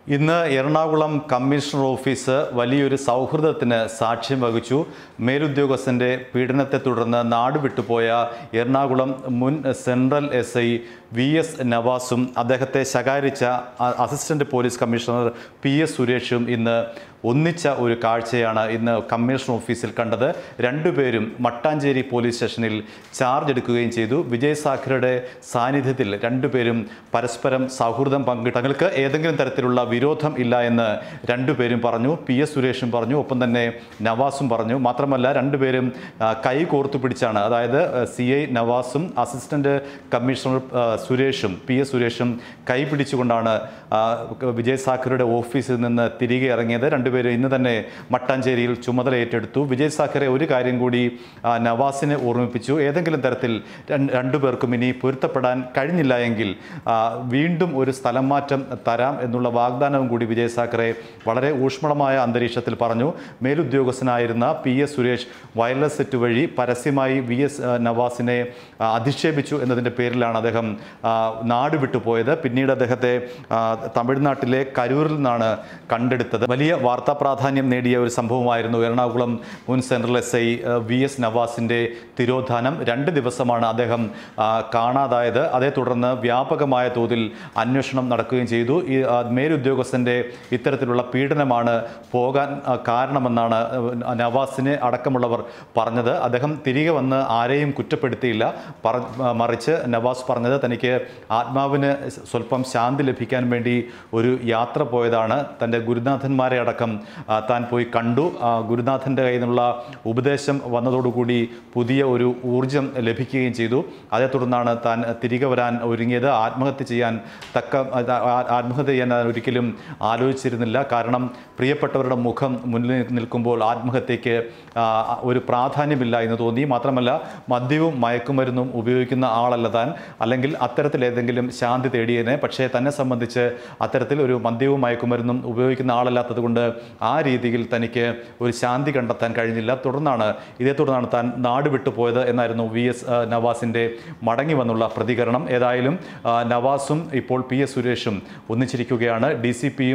ഇന്ന് Ernakulam commissioner office വലിയൊരു സൗഹൃദത്തിന് സാക്ഷ്യം വഹിച്ചു മേലുദ്യോഗസ്ഥൻ്റെ പീഡനത്തെ തുടർന്ന് നാട് വിട്ടുപോയ എറണാകുളം മുൻ central S I V S നവാസും അദ്ദേഹത്തെ ശകാരിച്ച അ- assistant police commissioner P S സുരേഷും ഇന്ന് ഒന്നിച്ച ഒരു കാഴ്ചയാണ് ഇന്ന് കമ്മീഷൻ ഓഫീസിൽ കണ്ടത് രണ്ടുപേരും മട്ടാഞ്ചേരി പോലീസ് സ്റ്റേഷനിൽ ചാർജ് എടുക്കുകയും ചെയ്തു വിജയ് സാഖറയുടെ സാന്നിധ്യത്തിൽ രണ്ടുപേരും പരസ്പരം സൗഹൃദം പങ്കിട്ടു തങ്ങൾക്ക് ഏതെങ്കിലും തരത്തിലുള്ള വിരോധം ഇല്ല എന്ന് രണ്ടുപേരും പറഞ്ഞു പി എസ് സുരേഷും പറഞ്ഞു ഒപ്പം തന്നെ നവാസും പറഞ്ഞു മാത്രമല്ല രണ്ടുപേരും ആ, കൈ കോർത്തു പിടിച്ചാണ് അതായത് സി ഐ നവാസും അസിസ്റ്റന്റ് കമ്മീഷണർ ആ, സുരേഷും പി എസ് സുരേഷും കൈ പിടിച്ചുകൊണ്ടാണ് ആ, വിജയ് സാഖറയുടെ ഓഫീസിൽ നിന്ന് തിരികെ ഇറങ്ങിയത് രണ്ടുപേരും ഇന്ന് തന്നെ മട്ടാഞ്ചേരിയിൽ ചുമതല ഏറ്റെടുത്തു വിജയ് സാഖറെ ഒരു കാര്യം കൂടി ആ, നവാസിനെ ഓർമ്മിപ്പിച്ചു ഏതെങ്കിലും തരത്തിൽ രണ്ട് രണ്ടുപേർക്കും ഇനി പൊരുത്തപ്പെടാൻ കഴിഞ്ഞില്ല എങ്കിൽ ആ, വീണ്ടും ഒരു സ്ഥലം മാറ്റം തരാം എന്നുള്ള വാഗ്ദാനവും കൂടി വിജയ് സാഖറെ വളരെ ഊഷ്മളമായ അന്തരീക്ഷത്തിൽ പറഞ്ഞു മേലുദ്യോഗസ്ഥനായിരുന്ന P S Suresh wireless set വഴി പരസ്യമായി വി എസ് നവാസിനെ ആ, അധിക്ഷേപിച്ചു എന്നതിൻ്റെ പേരിലാണ് അദ്ദേഹം ആ, നാട് വിട്ടുപോയത് പിന്നീട് അദ്ദേഹത്തെ ആ, തമിഴ്നാട്ടിലെ കരൂരിൽ നിന്നാണ് കണ്ടെടുത്തത് വലിയ വാർത്താ പ്രാധാന്യം നേടിയ ഒരു സംഭവമായിരുന്നു എറണാകുളം മുൻ central S I V S നവാസിൻ്റെ തിരോധാനം രണ്ട് ദിവസമാണ് അദ്ദേഹം ആ, കാണാതായത് അതേ തുടർന്ന് വ്യാപകമായ തോതിൽ അന്വേഷണം നടക്കുകയും ചെയ്തു ഈ ആ, മേലുദ്യോഗസ്ഥൻ്റെ ഇത്തരത്തിലുള്ള പീഡനമാണ് പോകാൻ ആ, കാരണമെന്നാണ് ആ, നവാസിനെ അടക്കമുള്ളവർ പറഞ്ഞത് അദ്ദേഹം തിരികെ വന്ന് ആരെയും കുറ്റപ്പെടുത്തിയില്ല പറ ആ, മറിച്ച് നവാസ് പറഞ്ഞത് തനിക്ക് ആത്മാവിന് സ്വല്പം ശാന്തി ലഭിക്കാൻ വേണ്ടി ഒരു യാത്ര പോയതാണ് തൻ്റെ ഗുരുനാഥന്മാരെ അടക്കം ആ, താൻ പോയി കണ്ടു ആ, ഗുരുനാഥൻ്റെ കയ്യിൽ നിന്നുള്ള ഉപദേശം വന്നതോടുകൂടി പുതിയ ഒരു ഊർജം ലഭിക്കുകയും ചെയ്തു അതേ തുടർന്നാണ് താൻ തിരികെ വരാൻ ഒരുങ്ങിയത് ആത്മഹത്യ ചെയ്യാൻ തക്ക ആ- ആ- ആത്മഹത്യ ചെയ്യാൻ താൻ ഒരിക്കലും ആലോചിച്ചിരുന്നില്ല കാരണം പ്രിയപ്പെട്ടവരുടെ മുഖം മുന്നിൽ നിൽക്കുമ്പോൾ ആത്മഹത്യയ്ക്ക് ആ, ഒരു പ്രാധാന്യമില്ല എന്ന് തോന്നി മാത്രമല്ല മദ്യവും മയക്കുമരുന്നും ഉപയോഗിക്കുന്ന ആളല്ല താൻ അല്ലെങ്കിൽ അത്തരത്തിൽ ഏതെങ്കിലും ശാന്തി തേടിയേനെ പക്ഷേ തന്നെ സംബന്ധിച്ച് അത്തരത്തിൽ ഒരു മദ്യവും മയക്കുമരുന്നും ഉപയോഗിക്കുന്ന ആളല്ലാത്തത് കൊണ്ട് ആ രീതിയിൽ തനിക്ക് ഒരു ശാന്തി കണ്ടെത്താൻ കഴിഞ്ഞില്ല തുടർന്നാണ് ഇതേ തുടർന്നാണ് താൻ നാട് വിട്ടുപോയത് എന്നായിരുന്നു വി എസ് നവാസിൻ്റെ മടങ്ങി വന്നുള്ള പ്രതികരണം ഏതായാലും ആ, നവാസും ഇപ്പോൾ പി എസ് സുരേഷും ഒന്നിച്ചിരിക്കുകയാണ് ഡി സി പിയും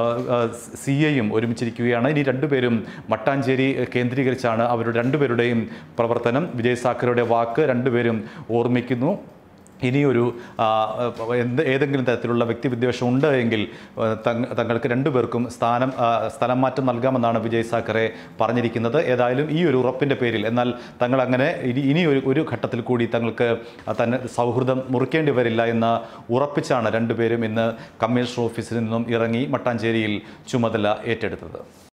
സി ഐയും ഒരുമിച്ചിരിക്കുകയാണ് ഇനി രണ്ടുപേരും മട്ടാഞ്ചേരി കേന്ദ്രീകരിച്ചാണ് അവരുടെ രണ്ടുപേരുടെയും പ്രവർത്തനം വിജയ് സാഖറുടെ വാക്ക് രണ്ടുപേരും ഓർമ്മിക്കുന്നു ഇനിയൊരു ആ, എന്ത് ഏതെങ്കിലും തരത്തിലുള്ള വ്യക്തിവിദ്വേഷം ഉണ്ട് എങ്കിൽ ആ, തങ്ങ- തങ്ങൾക്ക് രണ്ടുപേർക്കും സ്ഥാനം ആ, സ്ഥലം മാറ്റം നൽകാമെന്നാണ് വിജയ് സാക്കറെ പറഞ്ഞിരിക്കുന്നത് ഏതായാലും ഈ ഒരു ഉറപ്പിൻ്റെ പേരിൽ എന്നാൽ തങ്ങൾ അങ്ങനെ ഇനി ഇനി ഒരു ഒരു ഘട്ടത്തിൽ കൂടി തങ്ങൾക്ക് തന്നെ സൗഹൃദം മുറിക്കേണ്ടി വരില്ല എന്ന് ഉറപ്പിച്ചാണ് രണ്ടുപേരും ഇന്ന് കമ്മീഷണർ ഓഫീസിൽ നിന്നും ഇറങ്ങി മട്ടാഞ്ചേരിയിൽ ചുമതല ഏറ്റെടുത്തത്